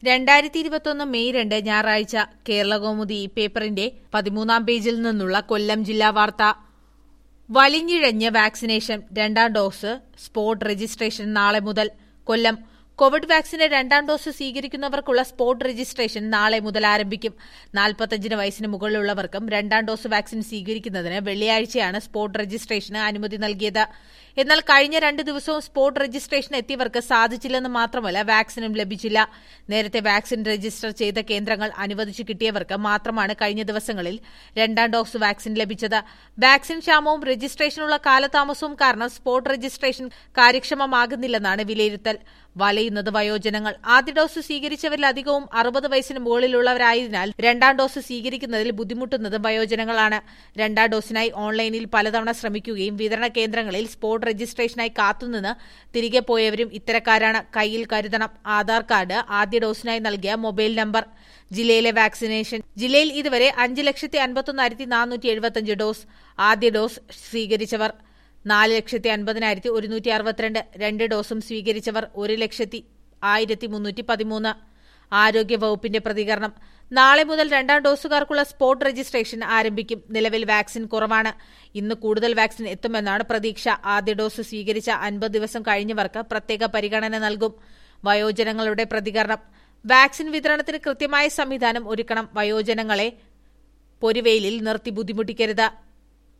രണ്ടായിരത്തി ഇരുപത്തൊന്ന് മെയ് രണ്ട് ഞായറാഴ്ച കേരളകൗമുദി ഈ പേപ്പറിന്റെ പതിമൂന്നാം പേജിൽ നിന്നുള്ള കൊല്ലം ജില്ലാ വാർത്ത വലിഞ്ഞിഴഞ്ഞ് വാക്സിനേഷൻ രണ്ടാം ഡോസ് സ്പോട്ട് രജിസ്ട്രേഷൻ നാളെ മുതൽ കൊല്ലം കോവിഡ് വാക്സിന്റെ രണ്ടാം ഡോസ് സ്വീകരിക്കുന്നവർക്കുള്ള സ്പോട്ട് രജിസ്ട്രേഷൻ നാളെ മുതൽ ആരംഭിക്കും നാൽപ്പത്തഞ്ചിന് വയസ്സിന് മുകളിലുള്ളവർക്കും രണ്ടാം ഡോസ് വാക്സിൻ സ്വീകരിക്കുന്നതിന് വെള്ളിയാഴ്ചയാണ് സ്പോട്ട് രജിസ്ട്രേഷന് അനുമതി നൽകിയത് എന്നാൽ കഴിഞ്ഞ രണ്ട് ദിവസവും സ്പോട്ട് രജിസ്ട്രേഷൻ എത്തിയവർക്ക് സാധിച്ചില്ലെന്ന് മാത്രമല്ല വാക്സിനും ലഭിച്ചില്ല നേരത്തെ വാക്സിൻ രജിസ്റ്റർ ചെയ്ത കേന്ദ്രങ്ങൾ അനുവദിച്ചു കിട്ടിയവർക്ക് മാത്രമാണ് കഴിഞ്ഞ ദിവസങ്ങളിൽ രണ്ടാം ഡോസ് വാക്സിൻ ലഭിച്ചത് വാക്സിൻ ക്ഷാമവും രജിസ്ട്രേഷനുള്ള കാലതാമസവും കാരണം സ്പോട്ട് രജിസ്ട്രേഷൻ കാര്യക്ഷമമാകുന്നില്ലെന്നാണ് വിലയിരുത്തൽ വലയുന്നത് വയോജനങ്ങൾ ആദ്യ ഡോസ് സ്വീകരിച്ചവരിലധികവും അറുപത് വയസ്സിന് മുകളിലുള്ളവരായതിനാൽ രണ്ടാം ഡോസ് സ്വീകരിക്കുന്നതിൽ ബുദ്ധിമുട്ടുന്നത് വയോജനങ്ങളാണ് രണ്ടാം ഡോസിനായി ഓൺലൈനിൽ പലതവണ ശ്രമിക്കുകയും വിതരണ കേന്ദ്രങ്ങളിൽ സ്പോട്ട് രജിസ്ട്രേഷനായി കാത്തുനിന്ന് തിരികെ പോയവരും ഇത്തരക്കാരാണ് കയ്യിൽ കരുതണം ആധാർ കാർഡ് ആദ്യ ഡോസിനായി നൽകിയ മൊബൈൽ നമ്പർ ജില്ലയിലെ വാക്സിനേഷൻ ജില്ലയിൽ ഇതുവരെ അഞ്ച് ലക്ഷത്തി അൻപത്തൊന്നായിരത്തി നാനൂറ്റി എഴുപത്തിയഞ്ച് ഡോസ് ആദ്യ ഡോസ് സ്വീകരിച്ചവർ നാല് ലക്ഷത്തി അൻപതിനായിരത്തി ഒരുന്നൂറ്റി അറുപത്തിരണ്ട് രണ്ട് ഡോസും സ്വീകരിച്ചവർ ഒരു ലക്ഷത്തി ആയിരത്തി മുന്നൂറ്റി പതിമൂന്ന് ആരോഗ്യ വകുപ്പിന്റെ പ്രതികരണം നാളെ മുതൽ രണ്ടാം ഡോസുകാർക്കുള്ള സ്പോട്ട് രജിസ്ട്രേഷൻ ആരംഭിക്കും നിലവിൽ വാക്സിൻ കുറവാണ് ഇന്ന് കൂടുതൽ വാക്സിൻ എത്തുമെന്നാണ് പ്രതീക്ഷ ആദ്യ ഡോസ് സ്വീകരിച്ച അൻപത് ദിവസം കഴിഞ്ഞവർക്ക് പ്രത്യേക പരിഗണന നൽകും വയോജനങ്ങളുടെ പ്രതികരണം വാക്സിൻ വിതരണത്തിന് കൃത്യമായ സംവിധാനം ഒരുക്കണം വയോജനങ്ങളെ പൊരുവെയിലിൽ നിർത്തി ബുദ്ധിമുട്ടിക്കരുത്